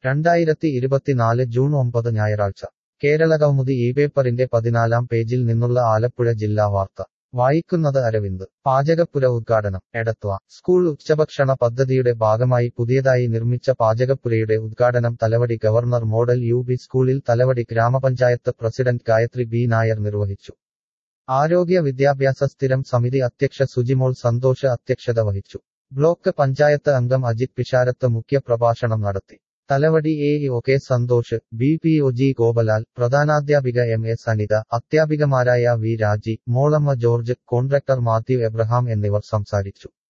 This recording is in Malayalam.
രണ്ടായിരത്തി ഇരുപത്തിനാല് ജൂൺ ഒമ്പത് ഞായറാഴ്ച കേരളകൗമുദി ഈ പേപ്പറിന്റെ പതിനാലാം പേജിൽ നിന്നുള്ള ആലപ്പുഴ ജില്ലാ വാർത്ത വായിക്കുന്നത് അരവിന്ദ് പാചകപ്പുര ഉദ്ഘാടനം എടത്വ സ്കൂൾ ഉച്ചഭക്ഷണ പദ്ധതിയുടെ ഭാഗമായി പുതിയതായി നിർമ്മിച്ച പാചകപ്പുരയുടെ ഉദ്ഘാടനം Thalavady governor model U P സ്കൂളിൽ തലവടി ഗ്രാമപഞ്ചായത്ത് പ്രസിഡന്റ് ഗായത്രി ബി നായർ നിർവഹിച്ചു ആരോഗ്യ വിദ്യാഭ്യാസ സ്ഥിരം സമിതി അധ്യക്ഷ സുജിമോൾ സന്തോഷ് അധ്യക്ഷത വഹിച്ചു ബ്ലോക്ക് പഞ്ചായത്ത് അംഗം അജിത് പിഷാരത്ത് മുഖ്യ പ്രഭാഷണം നടത്തി Thalavady A O K Santhosh B P O G Gopalal പ്രധാനാധ്യാപിക എം എസ് അനിത അധ്യാപികമാരായ വി രാജി മോളമ്മ ജോർജ് കോൺട്രാക്ടർ മാത്യു എബ്രഹാം എന്നിവർ സംസാരിച്ചു